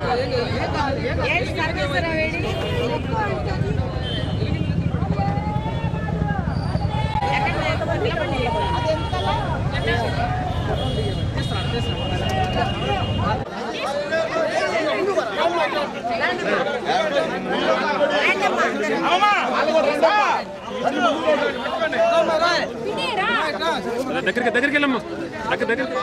దగ్గరికి దగ్గరికి వెళ్ళమ్మా దగ్గర దగ్గరికి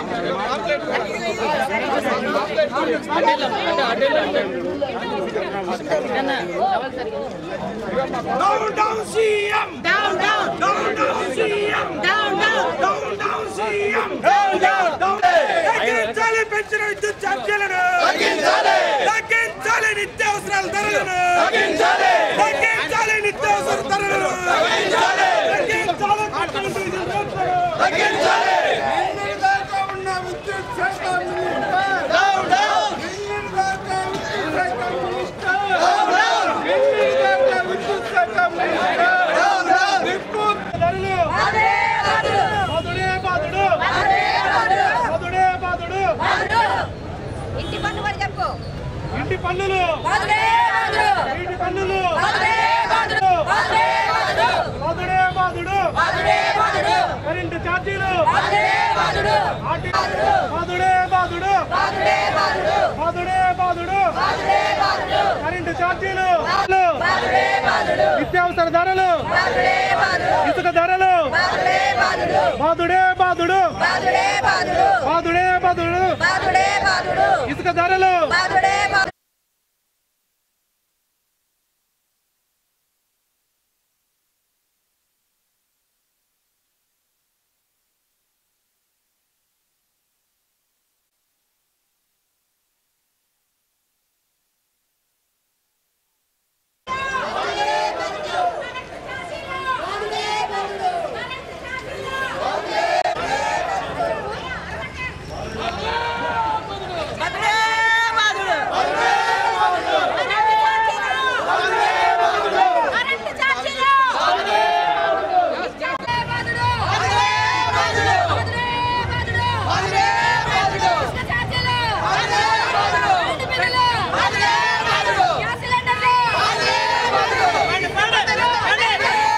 Down, down, CM! Down, down! Down, down, CM! Down, down! Down, down, CM! Down, down! Down! తగ్గించాలి పెంచిన విద్యుత్ ఛార్జీలను తగ్గించాలి తగ్గించాలి నిత్యావసరాల ధరలను తగ్గించాలి తగ్గించాలి నిత్యావసర ధరలను తగ్గించాలి తగ్గించాలి పెట్రోల్ డీజిల్ రేట్లను తగ్గించాలి నిన్నటి దాకా ఉన్న విద్యుత్ శాఖ మినిస్టర్ డౌన్ డౌన్ నిన్నటి దాకా విద్యుత్ శాఖ మినిస్టర్ డౌన్ డౌన్ నిన్నటి దాకా విద్యుత్ శాఖ మినిస్టర్ డౌన్ డౌన్ విద్యుత్ ధరలు బాదుడే బాదుడు బాదుడే బాదుడు ఇంటి పన్ను మరి చెప్పు ఇంటి పన్నులు బాదుడే బాదుడు ఇంటి పన్నులు బాదుడే బాదుడు బాదుడే బాదుడు బాదుడే బాదుడు బాదుడే బాదుడు కరెంటు ఛార్జీలు బాదుడే బాదుడు ఆర్టీ- బాదుడే బాదుడు బాదుడే బాదుడు బాదుడే బాదుడు బాదుడే బాదుడు కరెంటు ఛార్జీలు బాదుడే బాదుడు నిత్యావసర ధరలు బాదుడే బాదుడు ఇసుక ధరలు బాదుడే బాదుడు బాదుడే బాదుడు బాదుడే బాదుడు బాదుడే బాదుడు బాదుడే బాదుడు ఇసుక ధరలు బాదుడే బాదుడు బాదుడే బాదుడు కరెంటు ఛార్జీలు బాదుడే బాదుడు బాదుడే బాదుడు బాదుడే బాదుడు ఇసుక ఛార్జీలు బాదుడే బాదుడు ఇంటి బిల్లులు బాదుడే బాదుడు గ్యాస్ సిలిండర్లు బాదుడే బాదుడు పండి పండి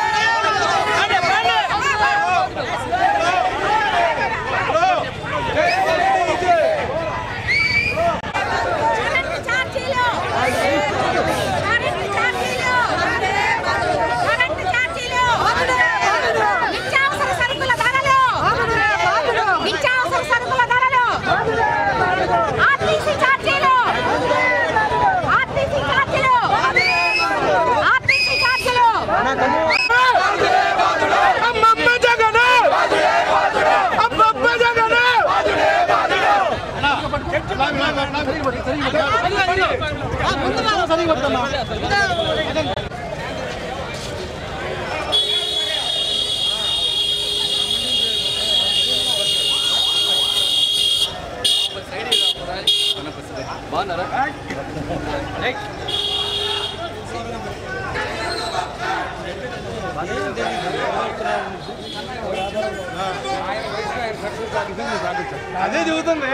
కరెంటు ఛార్జీలు కరెంటు ఛార్జీలు కరెంటు ఛార్జీలు నిత్యావసర సరుకుల ధరలు నిత్యావసర సరుకుల ధరలు ఆర్టీసీ ఛార్జీలు ఆర్టీసీ ఛార్జీలు ఆర్టీసీ ఛార్జీలు అమ్మమ్మ జగన్ అమ్మమ్మ జగన్ అదే చెబుతుంది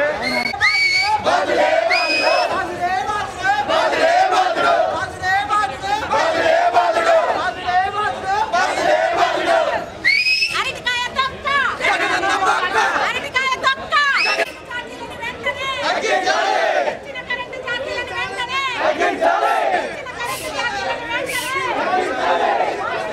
అరటికాయ తొక్క అరటికాయ తొక్క ఛార్జీలను వెంటనే ఇచ్చిన కరెంటు ఛార్జీలను వెంటనే ఇచ్చిన కరెంటు ఛార్జీలను వెంటనే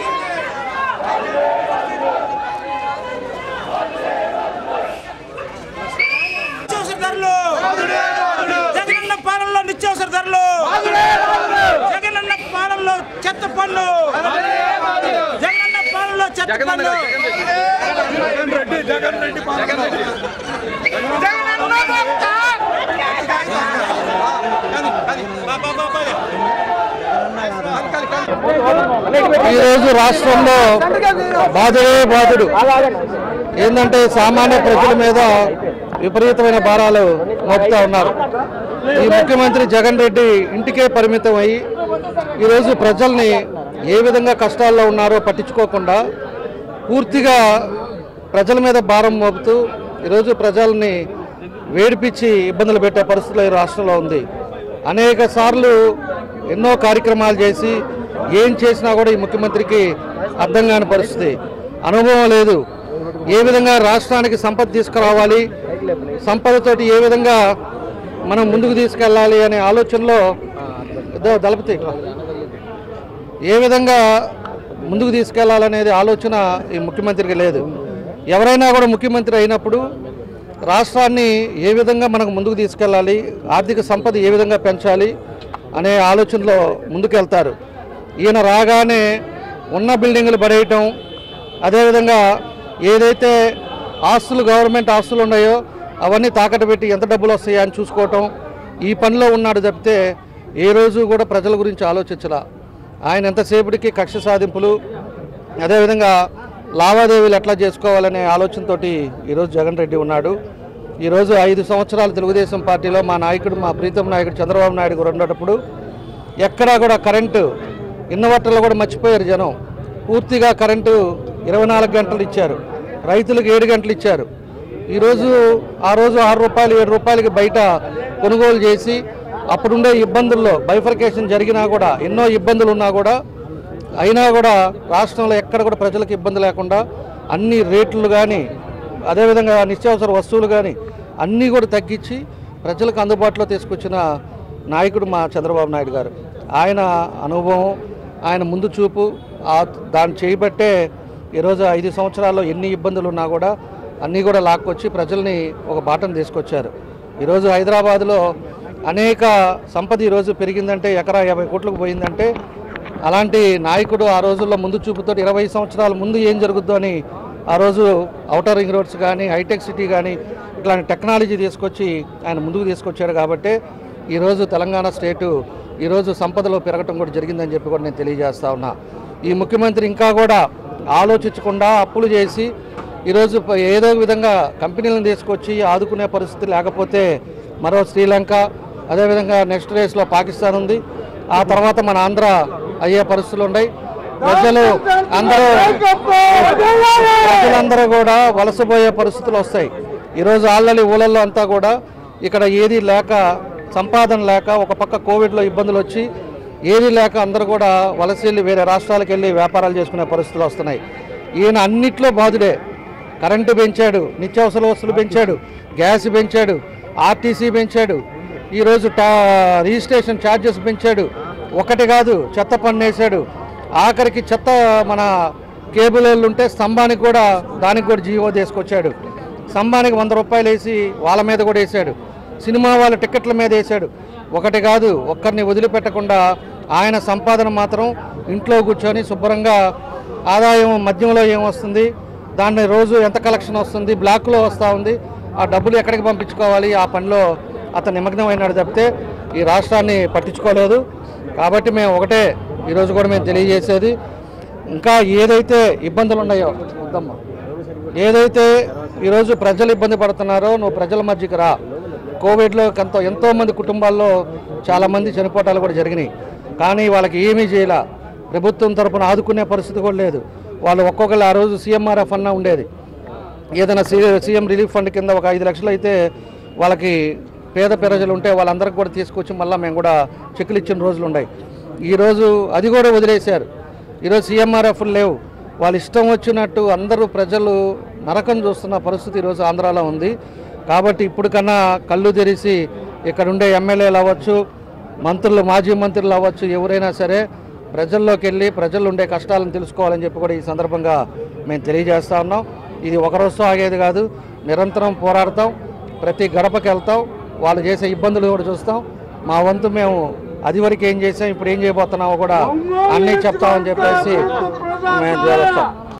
నిత్యావసర ధరలు జగనన్న పాలనలో నిత్యావసర ధరలు జగనన్న పాలనలో చెత్త పన్ను జగనన్న పాలనలో చెత్త పన్ను జగన్ రెడ్డి జగన్ రెడ్డి జగనన్న భక్త ఈరోజు రాష్ట్రంలో బాధుడే బాధుడు ఏంటంటే సామాన్య ప్రజల మీద విపరీతమైన భారాలు మోపుతా ఉన్నారు ఈ ముఖ్యమంత్రి జగన్ రెడ్డి ఇంటికే పరిమితం అయ్యి ఈరోజు ప్రజల్ని ఏ విధంగా కష్టాల్లో ఉన్నారో పట్టించుకోకుండా పూర్తిగా ప్రజల మీద భారం మోపుతూ ఈరోజు ప్రజల్ని వేడిపించి ఇబ్బందులు పెట్టే పరిస్థితులు ఈ రాష్ట్రంలో ఉంది అనేక సార్లు ఎన్నో కార్యక్రమాలు చేసి ఏం చేసినా కూడా ఈ ముఖ్యమంత్రికి అర్థం కాని పరిస్థితి అనుభవం లేదు ఏ విధంగా రాష్ట్రానికి సంపద తీసుకురావాలి సంపదతోటి ఏ విధంగా మనం ముందుకు తీసుకెళ్ళాలి అనే ఆలోచనలో ఇదో దళపతి ఇట్లా. ఏ విధంగా ముందుకు తీసుకెళ్లాలనేది ఆలోచన ఈ ముఖ్యమంత్రికి లేదు ఎవరైనా కూడా ముఖ్యమంత్రి అయినప్పుడు రాష్ట్రాన్ని ఏ విధంగా మనకు ముందుకు తీసుకెళ్ళాలి ఆర్థిక సంపద ఏ విధంగా పెంచాలి అనే ఆలోచనలో ముందుకెళ్తారు ఈయన రాగానే ఉన్న బిల్డింగులు పడేయటం అదేవిధంగా ఏదైతే ఆస్తులు గవర్నమెంట్ ఆస్తులు ఉన్నాయో అవన్నీ తాకట్టు పెట్టి ఎంత డబ్బులు వస్తాయా అని చూసుకోవటం ఈ పనిలో ఉన్నాడు తప్పితే ఏ రోజు కూడా ప్రజల గురించి ఆలోచించలా ఆయన ఎంతసేపటికి కక్ష సాధింపులు అదేవిధంగా లావాదేవీలు ఎట్లా చేసుకోవాలనే ఆలోచనతోటి ఈరోజు జగన్ రెడ్డి ఉన్నాడు ఈరోజు ఐదు సంవత్సరాలు తెలుగుదేశం పార్టీలో మా నాయకుడు మా ప్రీతం నాయకుడు చంద్రబాబు నాయుడు గారు ఉండేటప్పుడు ఎక్కడా కూడా కరెంటు ఇన్వర్టర్లు కూడా మర్చిపోయారు జనం పూర్తిగా కరెంటు ఇరవై నాలుగు గంటలు ఇచ్చారు రైతులకు ఏడు గంటలు ఇచ్చారు ఈరోజు ఆ రోజు ఆరు రూపాయలు ఏడు రూపాయలకి బయట కొనుగోలు చేసి అప్పుడుండే ఇబ్బందుల్లో బైఫర్కేషన్ జరిగినా కూడా ఎన్నో ఇబ్బందులు ఉన్నా కూడా అయినా కూడా రాష్ట్రంలో ఎక్కడ కూడా ప్రజలకు ఇబ్బంది లేకుండా అన్ని రేట్లు కానీ అదేవిధంగా నిత్యావసర వస్తువులు కానీ అన్నీ కూడా తగ్గించి ప్రజలకు అందుబాటులో తీసుకొచ్చిన నాయకుడు మా చంద్రబాబు నాయుడు గారు ఆయన అనుభవం ఆయన ముందు చూపు ఆ దాన్ని చేయబట్టే ఈరోజు ఐదు సంవత్సరాల్లో ఎన్ని ఇబ్బందులు ఉన్నా కూడా అన్నీ కూడా లాక్కొచ్చి ప్రజల్ని ఒక బాటను తీసుకొచ్చారు ఈరోజు హైదరాబాద్లో అనేక సంపద ఈరోజు పెరిగిందంటే ఎకరా యాభై కోట్లకు పోయిందంటే అలాంటి నాయకుడు ఆ రోజుల్లో ముందు చూపుతో ఇరవై సంవత్సరాల ముందు ఏం జరుగుద్దో అని ఆ రోజు ఔటర్ రింగ్ రోడ్స్ కానీ హైటెక్ సిటీ కానీ ఇట్లాంటి టెక్నాలజీ తీసుకొచ్చి ఆయన ముందుకు తీసుకొచ్చాడు కాబట్టి ఈరోజు తెలంగాణ స్టేటు ఈరోజు సంపదలో పెరగటం కూడా జరిగిందని చెప్పి కూడా నేను తెలియజేస్తా ఉన్నా ఈ ముఖ్యమంత్రి ఇంకా కూడా ఆలోచించకుండా అప్పులు చేసి ఈరోజు ప- ఏదో ఒక విధంగా కంపెనీలను తీసుకొచ్చి ఆదుకునే పరిస్థితి లేకపోతే మరో శ్రీలంక అదేవిధంగా నెక్స్ట్ రేస్లో పాకిస్తాన్ ఉంది ఆ తర్వాత మన ఆంధ్ర అయ్యే పరిస్థితులు ఉన్నాయి ప్రజలు అందరూ ప్రజలందరూ కూడా వలసపోయే పరిస్థితులు వస్తాయి ఈరోజు ఆళ్ళని ఊళ్ళల్లో అంతా కూడా ఇక్కడ ఏది లేక సంపాదన లేక ఒక పక్క కోవిడ్లో ఇబ్బందులు వచ్చి ఏది లేక అందరూ కూడా వలస వెళ్ళి వేరే రాష్ట్రాలకు వెళ్ళి వ్యాపారాలు చేసుకునే పరిస్థితులు వస్తున్నాయి ఈయన అన్నిట్లో బాధుడే కరెంటు పెంచాడు నిత్యావసర వస్తువులు పెంచాడు గ్యాస్ పెంచాడు ఆర్టీసీ పెంచాడు ఈరోజు టా రిజిస్ట్రేషన్ ఛార్జెస్ పెంచాడు ఒకటి కాదు చెత్త పన్ను వేశాడు ఆఖరికి చెత్త మన కేబుల్ వాళ్ళు ఉంటే స్తంభానికి కూడా దానికి కూడా జీవో తీసుకొచ్చాడు స్తంభానికి వంద రూపాయలు వేసి వాళ్ళ మీద కూడా వేశాడు సినిమా వాళ్ళ టికెట్ల మీద వేశాడు ఒకటి కాదు ఒక్కరిని వదిలిపెట్టకుండా ఆయన సంపాదన మాత్రం ఇంట్లో కూర్చొని శుభ్రంగా ఆదాయం మద్యంలో ఏం వస్తుంది దాన్ని రోజు ఎంత కలెక్షన్ వస్తుంది బ్లాక్లో వస్తూ ఉంది ఆ డబ్బులు ఎక్కడికి పంపించుకోవాలి ఆ పనిలో అతను నిమగ్నమైనాడు తప్పితే ఈ రాష్ట్రాన్ని పట్టించుకోలేదు కాబట్టి మేము ఒకటే ఈరోజు కూడా మేము తెలియజేసేది ఇంకా ఏదైతే ఇబ్బందులు ఉన్నాయో వద్దమ్మా ఏదైతే ఈరోజు ప్రజలు ఇబ్బంది పడుతున్నారో నువ్వు ప్రజల మధ్యకి రా కోవిడ్లో ఎంతో ఎంతోమంది కుటుంబాల్లో చాలామంది చనిపోవటాలు కూడా జరిగినాయి కానీ వాళ్ళకి ఏమీ చేయలే ప్రభుత్వం తరపున ఆదుకునే పరిస్థితి కూడా లేదు వాళ్ళు ఒక్కొక్కరు ఆ రోజు సీఎంఆర్ఎఫ్ అన్న ఉండేది ఏదైనా సీ సీఎం రిలీఫ్ ఫండ్ కింద ఒక ఐదు లక్షలు అయితే వాళ్ళకి పేద ప్రజలు ఉంటే వాళ్ళందరికీ కూడా తీసుకొచ్చి మళ్ళీ మేము కూడా చెక్కులు ఇచ్చిన రోజులు ఉన్నాయి ఈరోజు అది కూడా వదిలేశారు ఈరోజు సీఎంఆర్ఎఫ్ లేవు వాళ్ళు ఇష్టం వచ్చినట్టు అందరూ ప్రజలు నరకం చూస్తున్న పరిస్థితి ఈరోజు ఆంధ్రాలో ఉంది కాబట్టి ఇప్పుడు కన్నా కళ్ళు తెరిచి ఇక్కడ ఉండే ఎమ్మెల్యేలు అవ్వచ్చు మంత్రులు మాజీ మంత్రులు అవ్వచ్చు ఎవరైనా సరే ప్రజల్లోకి వెళ్ళి ప్రజలు ఉండే కష్టాలను తెలుసుకోవాలని చెప్పి కూడా ఈ సందర్భంగా మేము తెలియజేస్తా ఉన్నాం ఇది ఒక రోజుతో ఆగేది కాదు నిరంతరం పోరాడతాం ప్రతి గడపకి వెళ్తాం వాళ్ళు చేసే ఇబ్బందులు కూడా చూస్తాం మా వంతు మేము అది వరకు ఏం చేసాం ఇప్పుడు ఏం చేయబోతున్నామో కూడా అన్నీ చెప్తామని చెప్పేసి మేము చేస్తాం